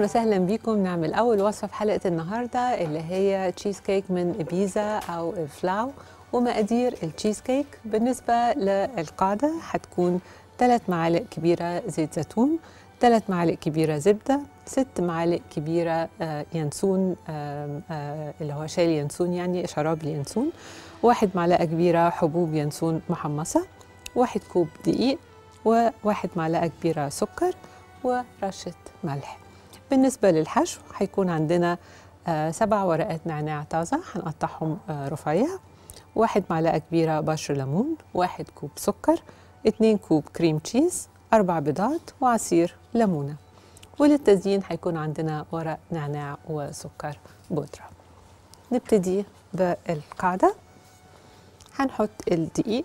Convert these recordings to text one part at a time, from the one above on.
وسهلا بيكم نعمل أول وصفة في حلقة النهاردة اللي هي تشيز كيك من بيزا أو فلاو ومقادير التشيز كيك بالنسبة للقاعدة هتكون 3 معالق كبيرة زيت زيتون 3 معالق كبيرة زبدة 6 معالق كبيرة آه، ينسون آم، آه، اللي هو شاي اليانسون يعني شراب اليانسون واحد معلقة كبيرة حبوب ينسون محمصة واحد كوب دقيق وواحد معلقة كبيرة سكر ورشة ملح بالنسبة للحشو هيكون عندنا آه، سبع ورقات نعناع طازة هنقطعهم آه، رفيع واحد معلقة كبيرة بشر ليمون واحد كوب سكر اتنين كوب كريم تشيز أربع بيضات وعصير ليمونة وللتزيين هيكون عندنا ورق نعناع وسكر بودرة نبتدي بالقاعدة هنحط الدقيق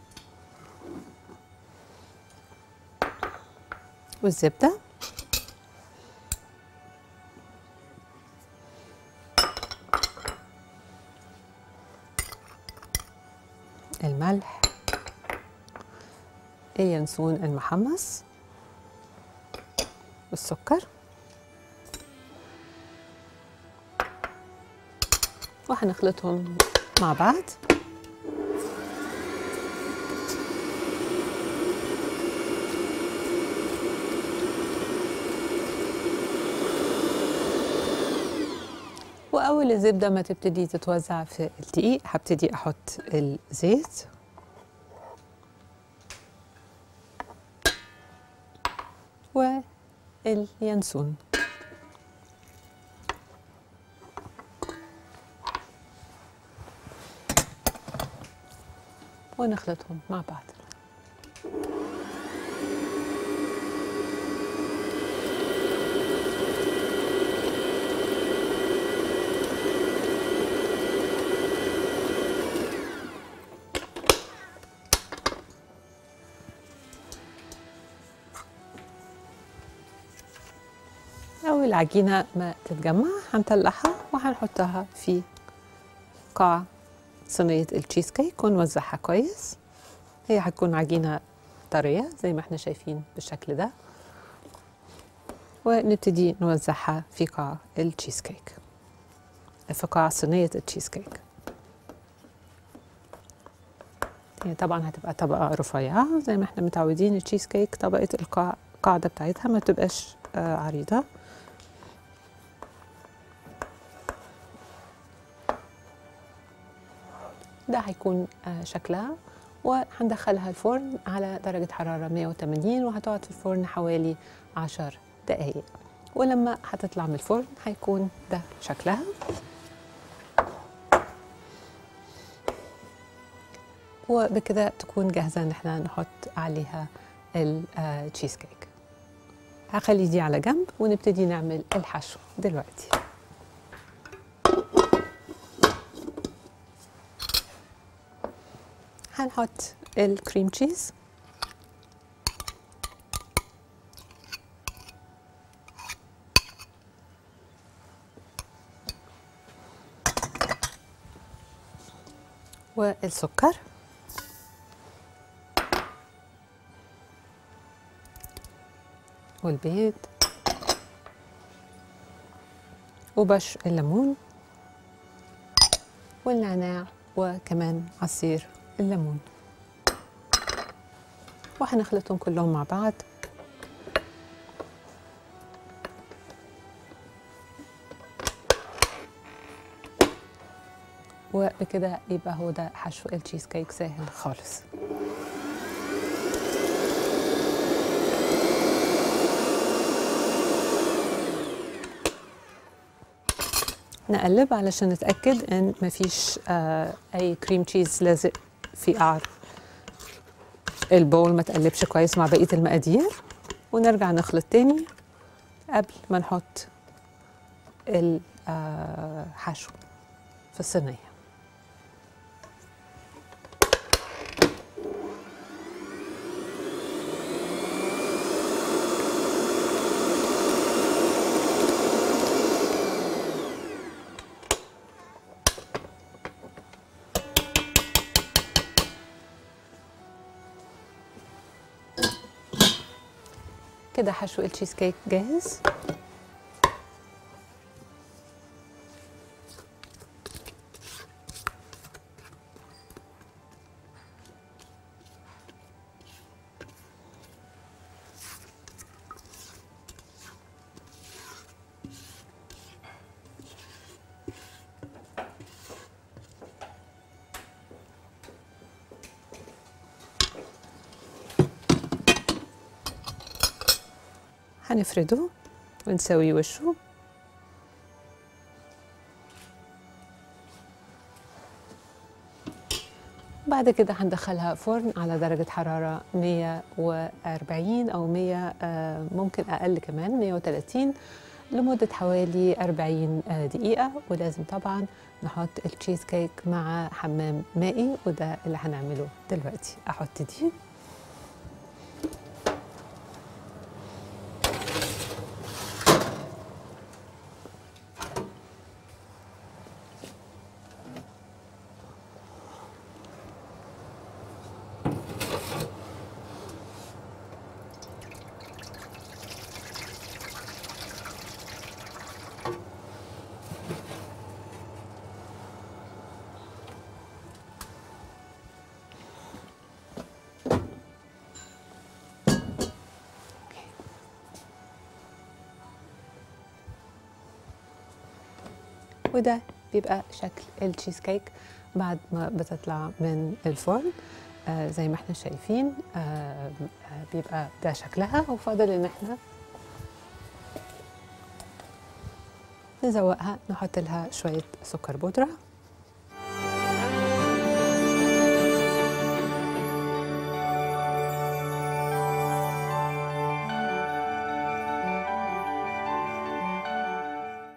والزبدة الملح اليانسون المحمص والسكر وهنخلطهم مع بعض واول الزبده ما تبتدي تتوزع في الدقيق هبتدي احط الزيت واليانسون ونخلطهم مع بعض أول العجينة ما تتجمع هنطلعها وهنحطها في قاع صينية التشيز كيك ونوزعها كويس هي هتكون عجينة طرية زي ما احنا شايفين بالشكل ده ونبتدي نوزعها في قاع التشيز كيك في قاع صينية التشيز كيك هي طبعا هتبقى طبقة رفيعة زي ما احنا متعودين التشيز كيك طبقة القاع القاعدة بتاعتها ما تبقاش آه، عريضة ده هيكون آه، شكلها وهندخلها الفرن على درجة حرارة 180 وهتقعد في الفرن حوالي 10 دقايق ولما هتطلع من الفرن هيكون ده شكلها وبكده تكون جاهزة ان احنا نحط عليها التشيز كيك هخلي دي على جنب ونبتدي نعمل الحشو دلوقتي هنحط الكريم تشيز والسكر والبيض وبش الليمون والنعناع وكمان عصير الليمون وهنخلطهم كلهم مع بعض وبكده يبقى هو ده حشو التشيز كيك سهل خالص نقلب علشان نتأكد ان مفيش آه اي كريم تشيز لازق في قعر البول ما تقلبش كويس مع بقية المقادير ونرجع نخلط تاني قبل ما نحط الحشو في الصينية كده حشو التشيز كيك جاهز هنفرده ونسوي وشه بعد كده هندخلها فرن على درجة حرارة 140 أو 100 آه، ممكن أقل كمان 130 لمدة حوالي 40 آه، دقيقة ولازم طبعا نحط التشيز كيك مع حمام مائي وده اللي هنعمله دلوقتي أحط دي وده بيبقى شكل التشيز كيك بعد ما بتطلع من الفرن آه زي ما احنا شايفين آه آه بيبقى ده شكلها وفاضل ان احنا نزوقها نحط لها شوية سكر بودرة